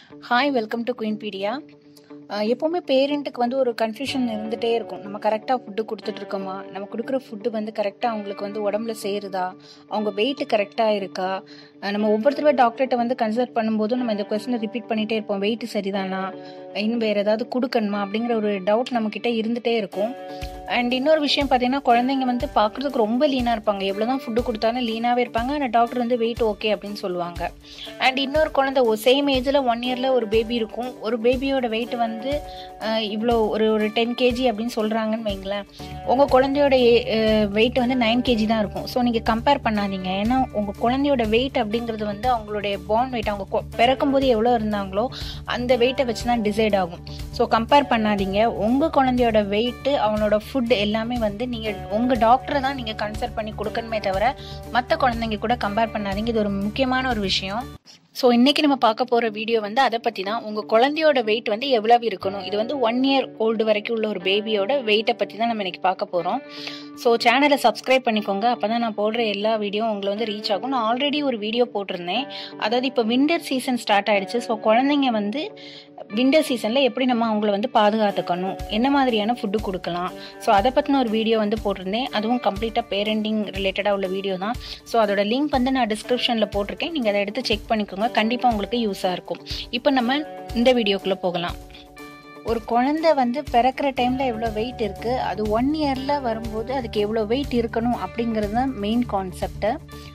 hi welcome to குயின்பீடியா எப்போவுமே பேரண்ட்டுக்கு வந்து ஒரு கன்ஃபியூஷன் இருந்துகிட்டே இருக்கும் நம்ம கரெக்டாக ஃபுட்டு கொடுத்துட்ருக்கோமா நம்ம கொடுக்குற ஃபுட்டு வந்து கரெக்டாக அவங்களுக்கு வந்து உடம்புல சேருதா அவங்க வெயிட்டு கரெக்டாக இருக்கா அஹ் நம்ம ஒவ்வொருத்தருவே டாக்டர்கிட்ட வந்து கன்சல்ட் பண்ணும்போதும் நம்ம இந்த கொஸ்டினை ரிப்பீட் பண்ணிகிட்டே இருப்போம் வெயிட் சரிதானா இன்னும் வேறு ஏதாவது கொடுக்கணுமா அப்படிங்கிற ஒரு டவுட் நம்மக்கிட்ட இருந்துகிட்டே இருக்கும் அண்ட் இன்னொரு விஷயம் பார்த்தீங்கன்னா குழந்தைங்க வந்து பார்க்குறதுக்கு ரொம்ப லீனாக இருப்பாங்க எவ்வளோ தான் ஃபுட்டு கொடுத்தாலும் லீனாகவே இருப்பாங்க ஆனால் டாக்டர் வந்து வெயிட் ஓகே அப்படின்னு சொல்லுவாங்க அண்ட் இன்னொரு குழந்தை சேம் ஏஜில் ஒன் இயரில் ஒரு பேபி இருக்கும் ஒரு பேபியோட வெயிட் வந்து அஹ், இவ்வளோ ஒரு ஒரு டென் கேஜி அப்படின்னு சொல்கிறாங்கன்னு வைங்களேன் உங்கள் குழந்தையோட வெயிட் வந்து நைன் கேஜி தான் இருக்கும் ஸோ நீங்கள் கம்பேர் பண்ணாதீங்க ஏன்னா உங்கள் குழந்தையோட வெயிட் அப்படிங்கிறது வந்து அவங்களுடைய பான் வெயிட் அவங்க கொ- பிறக்கும்போது எவ்வளோ இருந்தாங்களோ அந்த வெயிட்டை வச்சு தான் டிசைட் ஆகும் ஸோ கம்பேர் பண்ணாதீங்க உங்கள் குழந்தையோட வெயிட்டு அவனோட ஃபுட் எல்லாமே வந்து நீங்கள் உங்கள் டாக்டரை தான் நீங்கள் கன்சல்ட் பண்ணி கொடுக்கணுமே தவிர மற்ற குழந்தைங்க கூட கம்பேர் பண்ணாதீங்க இது ஒரு முக்கியமான ஒரு விஷயம் ஸோ இன்னைக்கு நம்ம பார்க்க போகிற வீடியோ வந்து அதை பற்றி தான் உங்கள் குழந்தையோட வெயிட் வந்து எவ்வளவு இருக்கணும் இது வந்து ஒன் இயர் ஓல்டு வரைக்கும் உள்ள ஒரு பேபியோட வெயிட்டை பற்றி தான் நம்ம இன்னைக்கு பார்க்க போகிறோம் ஸோ சேனலை சப்ஸ்கிரைப் பண்ணிக்கோங்க அப்போ தான் நான் போடுற எல்லா வீடியோ உங்களை வந்து ரீச் ஆகும் நான் ஆல்ரெடி ஒரு வீடியோ போட்டிருந்தேன் அதாவது இப்போ விண்டர் சீசன் ஸ்டார்ட் ஆயிடுச்சு ஸோ குழந்தைங்க வந்து விண்டர் சீசனில் எப்படி நம்ம அவங்கள வந்து பாதுகாத்துக்கணும் என்ன மாதிரியான ஃபுட்டு கொடுக்கலாம் ஸோ அதை பற்றின ஒரு வீடியோ வந்து போட்டிருந்தேன் அதுவும் கம்ப்ளீட்டாக பேரண்டிங் ரிலேட்டடாக உள்ள வீடியோ தான் ஸோ அதோட லிங்க் வந்து நான் டிஸ்கிரிப்ஷனில் போட்டிருக்கேன் நீங்கள் அதை எடுத்து செக் பண்ணிக்கோங்க கண்டிப்பாக உங்களுக்கு யூஸாக இருக்கும் இப்போ நம்ம இந்த வீடியோக்குள்ளே போகலாம் ஒரு குழந்தை வந்து பிறக்கிற டைமில் எவ்வளோ வெயிட் இருக்குது அது ஒன் இயரில் வரும்போது அதுக்கு எவ்வளோ வெயிட் இருக்கணும் அப்படிங்கிறது தான் மெயின் கான்செப்ட்டு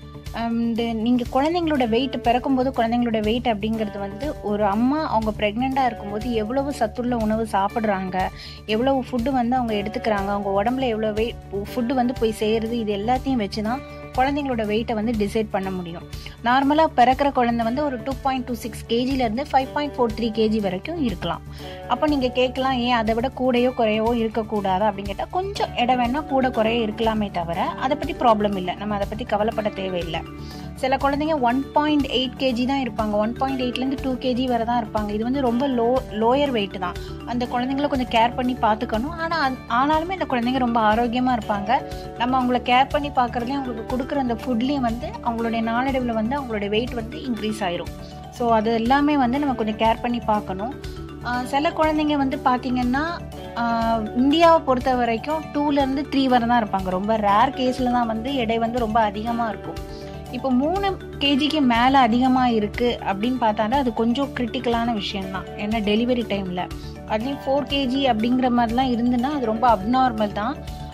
அண்ட் நீங்கள் குழந்தைங்களோட வெயிட் பிறக்கும்போது குழந்தைங்களோட வெயிட் அப்படிங்கிறது வந்து ஒரு அம்மா அவங்க ப்ரெக்னெண்ட்டாக இருக்கும்போது எவ்வளவு சத்துள்ள உணவு சாப்பிட்றாங்க எவ்வளவு ஃபுட்டு வந்து அவங்க எடுத்துக்கிறாங்க அவங்க உடம்புல எவ்வளோ வெயிட் ஃபுட்டு வந்து போய் சேருது இது எல்லாத்தையும் வச்சு தான் குழந்தைங்களோட வெயிட்டை வந்து டிசைட் பண்ண முடியும் நார்மலாக பிறக்கிற குழந்தை வந்து ஒரு டூ பாயிண்ட் டூ சிக்ஸ் கேஜிலேருந்து five point four three KG வரைக்கும் இருக்கலாம் அப்போ நீங்கள் கேட்கலாம் ஏன் அதை விட கூடயோ குறையவோ இருக்கக்கூடாதா அப்படின்னு கேட்டால் கொஞ்சம் இடம் வேணால் கூட குறைய இருக்கலாமே தவிர அதை பற்றி ப்ராப்ளம் இல்லை நம்ம அதை பற்றி கவலைப்பட தேவையில்லை சில குழந்தைங்க ஒன் பாயிண்ட் எயிட் கேஜி தான் இருப்பாங்க ஒன் பாயிண்ட் எயிட்லேருந்து டூ கேஜி வரை தான் இருப்பாங்க இது வந்து ரொம்ப லோ லோயர் வெயிட் தான் அந்த குழந்தைங்கள கொஞ்சம் கேர் பண்ணி பார்த்துக்கணும் ஆனால் ஆனாலுமே அந்த குழந்தைங்க ரொம்ப ஆரோக்கியமாக இருப்பாங்க நம்ம அவங்கள கேர் பண்ணி பார்க்குறதுலையும் அவங்களுக்கு கொடுக்குற அந்த ஃபுட்லேயும் வந்து அவங்களுடைய நாளடைவில் வந்து அவங்களுடைய வெயிட் வந்து இன்க்ரீஸ் ஆயிரும் ஸோ அது எல்லாமே வந்து நம்ம கொஞ்சம் கேர் பண்ணி பார்க்கணும் ஆஹ் சில குழந்தைங்க வந்து பார்த்தீங்கன்னா ஆஹ் இந்தியாவை பொறுத்த வரைக்கும் டூலேருந்து த்ரீ வரை தான் இருப்பாங்க ரொம்ப ரேர் கேஸில் தான் வந்து எடை வந்து ரொம்ப அதிகமாக இருக்கும் இப்போ மூணு கேஜிக்கு மேலே அதிகமாக இருக்குது அப்படின்னு பார்த்தாலே அது கொஞ்சம் கிரிட்டிக்கலான விஷயம்தான் ஏன்னா டெலிவரி டைமில் அதுலேயும் ஃபோர் கேஜி அப்படிங்கிற மாதிரிலாம் இருந்துன்னா அது ரொம்ப அப்நார்மல் தான்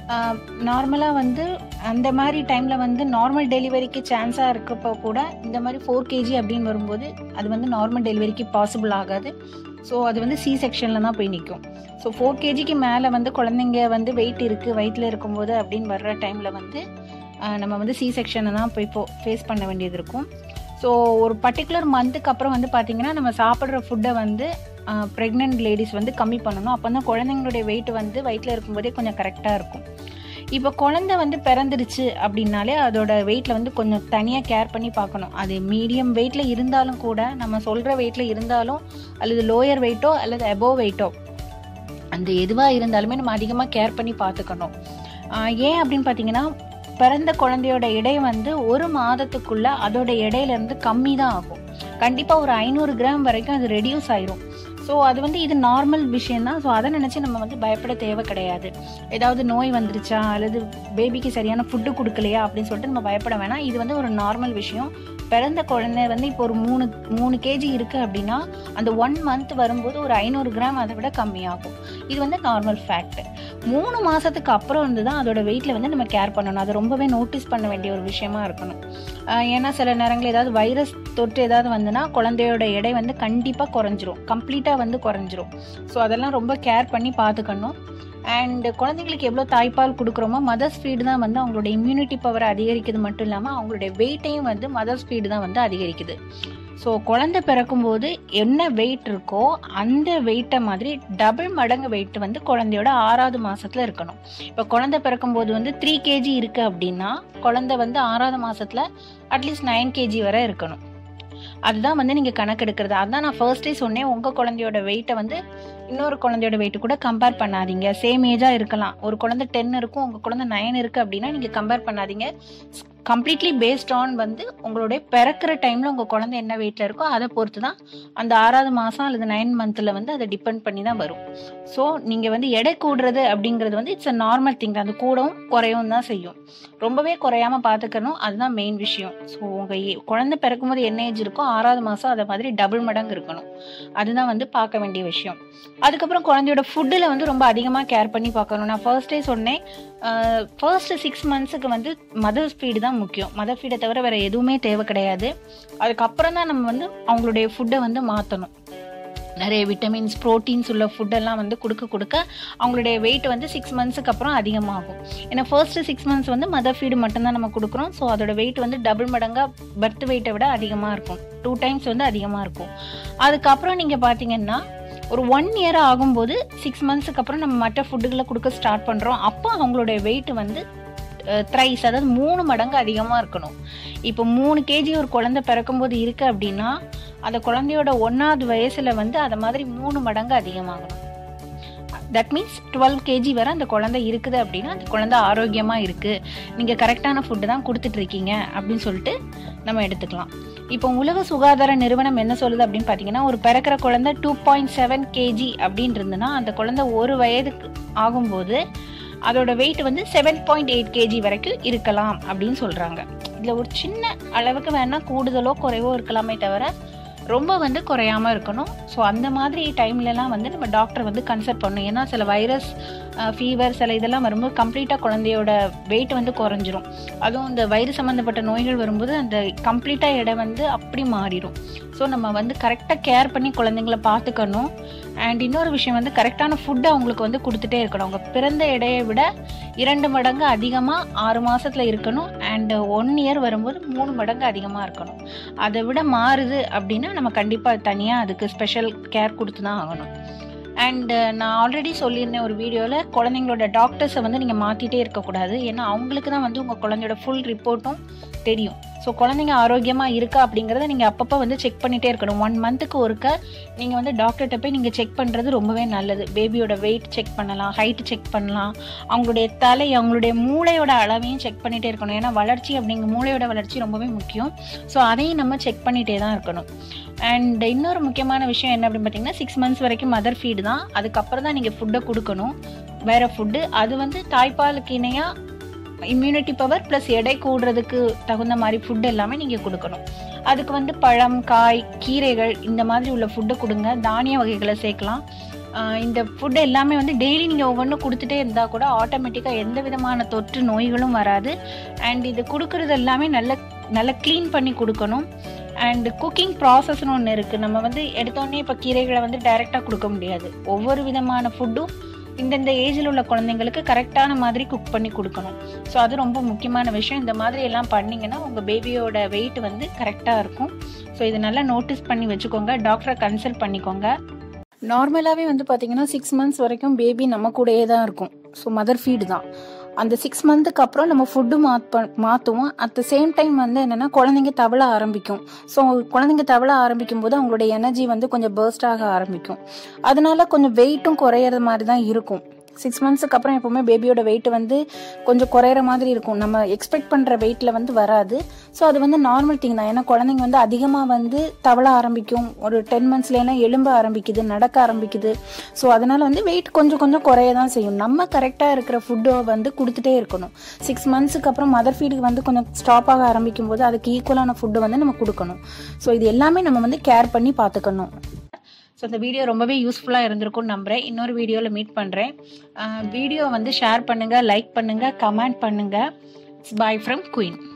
நார்மலாக வந்து அந்த மாதிரி டைமில் வந்து நார்மல் டெலிவரிக்கு சான்ஸாக இருக்கப்போ கூட இந்த மாதிரி ஃபோர் கேஜி அப்படின்னு வரும்போது அது வந்து நார்மல் டெலிவரிக்கு பாசிபிள் ஆகாது ஸோ அது வந்து சி செக்ஷனில் தான் போய் நிற்கும் ஸோ ஃபோர் கேஜிக்கு மேலே வந்து குழந்தைங்க வந்து வெயிட் இருக்குது வயிற்றில் இருக்கும்போது அப்படின்னு வர்ற டைமில் வந்து ஆஹ் நம்ம வந்து சி செக்ஷனை தான் போய் இப்போ ஃபேஸ் பண்ண வேண்டியது இருக்கும் ஸோ ஒரு பர்டிகுலர் மந்த்துக்கு அப்புறம் வந்து பார்த்திங்கன்னா நம்ம சாப்பிட்ற ஃபுட்டை வந்து ப்ரெக்னென்ட் லேடிஸ் வந்து கம்மி பண்ணணும் அப்போ தான் குழந்தைங்களுடைய வெயிட் வந்து வயிற்றில் இருக்கும்போதே கொஞ்சம் கரெக்டாக இருக்கும் இப்போ குழந்தை வந்து பிறந்துருச்சு அப்படின்னாலே அதோட வெயிட்டில் வந்து கொஞ்சம் தனியாக கேர் பண்ணி பார்க்கணும் அது மீடியம் வெயிட்டில் இருந்தாலும் கூட நம்ம சொல்கிற வெயிட்டில் இருந்தாலும் அல்லது லோயர் வெயிட்டோ அல்லது அபோவ் வெயிட்டோ அந்த எதுவாக இருந்தாலுமே நம்ம அதிகமாக கேர் பண்ணி பார்த்துக்கணும் ஆஹ் ஏன் அப்படின்னு பார்த்தீங்கன்னா பிறந்த குழந்தையோட எடை வந்து ஒரு மாதத்துக்குள்ள அதோட எடையிலேருந்து கம்மி தான் ஆகும் கண்டிப்பாக ஒரு ஐநூறு கிராம் வரைக்கும் அது ரெடியூஸ் ஆயிரும் ஸோ அது வந்து இது நார்மல் விஷயம்தான் ஸோ அதை நினச்சி நம்ம வந்து பயப்பட தேவை கிடையாது ஏதாவது நோய் வந்துருச்சா அல்லது பேபிக்கு சரியான ஃபுட்டு கொடுக்கலையா அப்படின்னு சொல்லிட்டு நம்ம பயப்பட வேணாம் இது வந்து ஒரு நார்மல் விஷயம் பிறந்த குழந்தை வந்து இப்போ ஒரு மூணு மூணு கேஜி இருக்குது அப்படின்னா அந்த ஒன் மந்த் வரும்போது ஒரு ஐநூறு கிராம் அதை விட கம்மியாகும் இது வந்து நார்மல் ஃபேக்ட் மூணு மாதத்துக்கு அப்புறம் வந்து தான் அதோட வெயிட்டில் வந்து நம்ம கேர் பண்ணணும் அதை ரொம்பவே நோட்டீஸ் பண்ண வேண்டிய ஒரு விஷயமா இருக்கணும் ஆஹ் ஏன்னா சில நேரங்கள் ஏதாவது வைரஸ் தொற்று ஏதாவது வந்துன்னா குழந்தையோட எடை வந்து கண்டிப்பாக குறைஞ்சிரும் கம்ப்ளீட்டாக வந்து குறைஞ்சிரும் ஸோ அதெல்லாம் ரொம்ப கேர் பண்ணி பார்த்துக்கணும் அண்ட் குழந்தைங்களுக்கு எவ்வளோ தாய்ப்பால் கொடுக்குறோமோ மதர்ஸ் ஃபீடு தான் வந்து அவங்களோட இம்யூனிட்டி பவரை அதிகரிக்கிறது மட்டும் இல்லாமல் அவங்களுடைய வெயிட்டையும் வந்து மதர்ஸ் ஃபீடு தான் வந்து அதிகரிக்குது ஸோ குழந்தை பிறக்கும்போது என்ன வெயிட் இருக்கோ அந்த வெயிட்டை மாதிரி டபுள் மடங்கு வெயிட் வந்து குழந்தையோட ஆறாவது மாசத்துல இருக்கணும் இப்போ குழந்தை பிறக்கும்போது வந்து த்ரீ கேஜி இருக்கு அப்படின்னா குழந்தை வந்து ஆறாவது மாசத்துல அட்லீஸ்ட் நைன் கேஜி வரை இருக்கணும் அதுதான் வந்து நீங்கள் கணக்கெடுக்கிறது அதான் நான் ஃபர்ஸ்டே சொன்னேன் உங்கள் குழந்தையோட வெயிட்டை வந்து இன்னொரு குழந்தையோட வெயிட் கூட கம்பேர் பண்ணாதீங்க சேம் ஏஜாக இருக்கலாம் ஒரு குழந்தை டென் இருக்கும் உங்கள் குழந்தை நைன் இருக்குது அப்படின்னா நீங்கள் கம்பேர் பண்ணாதீங்க கம்ப்ளீட்லி பேஸ்ட் ஆன் வந்து உங்களுடைய பிறக்கிற டைமில் உங்கள் குழந்தை என்ன வெயிட்டில் இருக்கோ அதை பொறுத்து தான் அந்த ஆறாவது மாதம் அல்லது நைன் மந்தில் வந்து அதை டிபெண்ட் பண்ணி தான் வரும் ஸோ நீங்கள் வந்து எடை கூடுறது அப்படிங்கிறது வந்து இட்ஸ் அ நார்மல் திங் அது கூடவும் குறையவும் தான் செய்யும் ரொம்பவே குறையாம பார்த்துக்கணும் அதுதான் மெயின் விஷயம் ஸோ உங்கள் குழந்தை பிறக்கும்போது என்ன ஏஜ் இருக்கோ ஆறாவது மாதம் அதை மாதிரி டபுள் மடங்கு இருக்கணும் அதுதான் வந்து பார்க்க வேண்டிய விஷயம் அதுக்கப்புறம் குழந்தையோட ஃபுட்டில் வந்து ரொம்ப அதிகமாக கேர் பண்ணி பார்க்கணும் நான் ஃபர்ஸ்டே சொன்னேன் ஃபர்ஸ்ட் சிக்ஸ் மந்த்ஸுக்கு வந்து மதர் ஃபீடு தான் முக்கியம் மதர் ஃபீடை தவிர வேறு எதுவுமே தேவை கிடையாது அதுக்கப்புறம் தான் நம்ம வந்து அவங்களுடைய ஃபுட்டை வந்து மாற்றணும் நிறைய விட்டமின்ஸ் ப்ரோட்டீன்ஸ் உள்ள ஃபுட்டெல்லாம் வந்து கொடுக்க கொடுக்க அவங்களுடைய வெயிட் வந்து சிக்ஸ் மந்த்ஸுக்கு அப்புறம் அதிகமாகும் ஏன்னா ஃபர்ஸ்ட் சிக்ஸ் மந்த்ஸ் வந்து மதர் ஃபீடு மட்டும்தான் நம்ம கொடுக்குறோம் ஸோ அதோட வெயிட் வந்து டபுள் மடங்காக பர்த் வெயிட்டை விட அதிகமாக இருக்கும் டூ டைம்ஸ் வந்து அதிகமாக இருக்கும் அதுக்கப்புறம் நீங்கள் பார்த்தீங்கன்னா ஒரு ஒன் இயர் ஆகும்போது சிக்ஸ் மந்த்ஸுக்கு அப்புறம் நம்ம மற்ற ஃபுட்டுகளை கொடுக்க ஸ்டார்ட் பண்ணுறோம் அப்போ அவங்களுடைய வெயிட் வந்து த்ரைஸ் அதாவது மூணு மடங்கு அதிகமாக இருக்கணும் இப்போ மூணு கேஜி ஒரு குழந்தை பிறக்கும்போது இருக்குது அப்படின்னா அந்த குழந்தையோட ஒன்றாவது வயசில் வந்து அதை மாதிரி மூணு மடங்கு அதிகமாகணும் தட் மீன்ஸ் டுவெல் கேஜி வரை அந்த குழந்தை இருக்குது அப்படின்னா அந்த குழந்தை ஆரோக்கியமாக இருக்குது நீங்கள் கரெக்டான ஃபுட்டு தான் கொடுத்துட்ருக்கீங்க அப்படின்னு சொல்லிட்டு நம்ம எடுத்துக்கலாம் இப்போ உலக சுகாதார நிறுவனம் என்ன சொல்லுது அப்படின்னு பார்த்தீங்கன்னா ஒரு பிறக்கிற குழந்தை டூ பாயிண்ட் செவன் கேஜி அப்படின்னு இருந்துன்னா அந்த குழந்தை ஒரு வயதுக்கு ஆகும்போது அதோட வெயிட் வந்து செவன் பாயிண்ட் எயிட் கேஜி வரைக்கும் இருக்கலாம் அப்படின்னு சொல்கிறாங்க இதில் ஒரு சின்ன அளவுக்கு வேணால் கூடுதலோ குறைவோ இருக்கலாமே தவிர ரொம்ப வந்து குறையாமல் இருக்கணும் ஸோ அந்த மாதிரி டைம்லலாம் வந்து நம்ம டாக்டர் வந்து கன்சல்ட் பண்ணணும் ஏன்னா சில வைரஸ் ஃபீவர் சில இதெல்லாம் வரும்போது கம்ப்ளீட்டாக குழந்தையோட வெயிட் வந்து குறைஞ்சிரும் அதுவும் இந்த வயிறு சம்மந்தப்பட்ட நோய்கள் வரும்போது அந்த கம்ப்ளீட்டாக எடை வந்து அப்படி மாறிடும் ஸோ நம்ம வந்து கரெக்டாக கேர் பண்ணி குழந்தைங்கள பார்த்துக்கணும் அண்ட் இன்னொரு விஷயம் வந்து கரெக்டான ஃபுட்டை அவங்களுக்கு வந்து கொடுத்துட்டே இருக்கணும் அவங்க பிறந்த எடையை விட இரண்டு மடங்கு அதிகமாக ஆறு மாதத்தில் இருக்கணும் அண்ட் ஒன் இயர் வரும்போது மூணு மடங்கு அதிகமாக இருக்கணும் அதை விட மாறுது அப்படின்னா நம்ம கண்டிப்பாக தனியாக அதுக்கு ஸ்பெஷல் கேர் கொடுத்து தான் ஆகணும் அண்ட் நான் ஆல்ரெடி சொல்லியிருந்தேன் ஒரு வீடியோவில் குழந்தைங்களோட டாக்டர்ஸை வந்து நீங்கள் மாற்றிட்டே இருக்கக்கூடாது ஏன்னா அவங்களுக்கு தான் வந்து உங்கள் குழந்தையோட ஃபுல் ரிப்போர்ட்டும் தெரியும் ஸோ குழந்தைங்க ஆரோக்கியமாக இருக்கா அப்படிங்கிறத நீங்கள் அப்பப்போ வந்து செக் பண்ணிகிட்டே இருக்கணும் ஒன் மந்த்துக்கு ஒருக்க நீங்கள் வந்து டாக்டர்கிட்ட போய் நீங்கள் செக் பண்ணுறது ரொம்பவே நல்லது பேபியோட வெயிட் செக் பண்ணலாம் ஹைட் செக் பண்ணலாம் அவங்களுடைய தலை அவங்களுடைய மூளையோட அளவையும் செக் பண்ணிகிட்டே இருக்கணும் ஏன்னா வளர்ச்சி அப்படிங்கிற மூளையோட வளர்ச்சி ரொம்பவே முக்கியம் ஸோ அதையும் நம்ம செக் பண்ணிகிட்டே தான் இருக்கணும் அண்ட் இன்னொரு முக்கியமான விஷயம் என்ன அப்படின்னு பார்த்தீங்கன்னா சிக்ஸ் மந்த்ஸ் வரைக்கும் மதர் ஃபீடு தான் அதுக்கப்புறம் தான் நீங்கள் ஃபுட்டை கொடுக்கணும் வேறு ஃபுட்டு அது வந்து தாய்ப்பாலுக்கு இணையாக இம்யூனிட்டி பவர் ப்ளஸ் எடை கூடுறதுக்கு தகுந்த மாதிரி ஃபுட் எல்லாமே நீங்கள் கொடுக்கணும் அதுக்கு வந்து பழம் காய் கீரைகள் இந்த மாதிரி உள்ள ஃபுட்டை கொடுங்க தானிய வகைகளை சேர்க்கலாம் இந்த ஃபுட் எல்லாமே வந்து டெய்லி நீங்கள் ஒவ்வொன்றும் கொடுத்துட்டே இருந்தால் கூட ஆட்டோமேட்டிக்காக எந்த விதமான தொற்று நோய்களும் வராது அண்ட் இது கொடுக்கறது எல்லாமே நல்ல நல்லா க்ளீன் பண்ணி கொடுக்கணும் அண்ட் குக்கிங் ப்ராசஸ்னு ஒன்று இருக்குது நம்ம வந்து எடுத்தோடனே இப்போ கீரைகளை வந்து டைரெக்டாக கொடுக்க முடியாது ஒவ்வொரு விதமான ஃபுட்டும் இந்தந்த ஏஜில் உள்ள குழந்தைங்களுக்கு கரெக்டான மாதிரி குக் பண்ணி கொடுக்கணும் ஸோ அது ரொம்ப முக்கியமான விஷயம் இந்த மாதிரி எல்லாம் பண்ணிங்கன்னா உங்கள் பேபியோட வெயிட் வந்து கரெக்டாக இருக்கும் ஸோ இதை நல்லா நோட்டீஸ் பண்ணி வச்சுக்கோங்க டாக்டரை கன்சல்ட் பண்ணிக்கோங்க நார்மலாகவே வந்து பார்த்தீங்கன்னா சிக்ஸ் மந்த்ஸ் வரைக்கும் பேபி நம்ம கூடயே தான் இருக்கும் ஸோ மதர் ஃபீடு தான் அந்த சிக்ஸ் மந்த்துக்கு அப்புறம் நம்ம ஃபுட்டு மாத் மாற்றுவோம் அட் த சேம் டைம் வந்து என்னென்னா குழந்தைங்க தவள ஆரம்பிக்கும் ஸோ குழந்தைங்க தவள ஆரம்பிக்கும் போது அவங்களுடைய எனர்ஜி வந்து கொஞ்சம் பேர்ஸ்ட் ஆக ஆரம்பிக்கும் அதனால கொஞ்சம் வெயிட்டும் குறையிற மாதிரி தான் இருக்கும் சிக்ஸ் மந்த்ஸுக்கு அப்புறம் எப்போவுமே பேபியோட வெயிட் வந்து கொஞ்சம் குறையிற மாதிரி இருக்கும் நம்ம எக்ஸ்பெக்ட் பண்ணுற வெயிட்டில் வந்து வராது ஸோ அது வந்து நார்மல் திங் தான் ஏன்னா குழந்தைங்க வந்து அதிகமாக வந்து தவள ஆரம்பிக்கும் ஒரு டென் மந்த்ஸ்லாம் எலும்ப ஆரம்பிக்குது நடக்க ஆரம்பிக்குது ஸோ அதனால் வந்து வெயிட் கொஞ்சம் கொஞ்சம் குறைய தான் செய்யும் நம்ம கரெக்டாக இருக்கிற ஃபுட்டை வந்து கொடுத்துட்டே இருக்கணும் சிக்ஸ் மந்த்ஸுக்கு அப்புறம் மதர் ஃபீடுக்கு வந்து கொஞ்சம் ஸ்டாப் ஆக ஆரம்பிக்கும் போது அதுக்கு ஈக்குவலான ஃபுட்டு வந்து நம்ம கொடுக்கணும் ஸோ இது எல்லாமே நம்ம வந்து கேர் பண்ணி பார்த்துக்கணும் ஸோ இந்த வீடியோ ரொம்பவே யூஸ்ஃபுல்லாக இருந்திருக்கும்னு நம்புகிறேன் இன்னொரு வீடியோவில் மீட் பண்ணுறேன் வீடியோ வந்து ஷேர் பண்ணுங்கள் லைக் பண்ணுங்கள் கமெண்ட் பண்ணுங்கள் பாய் ஃப்ரம் குயின்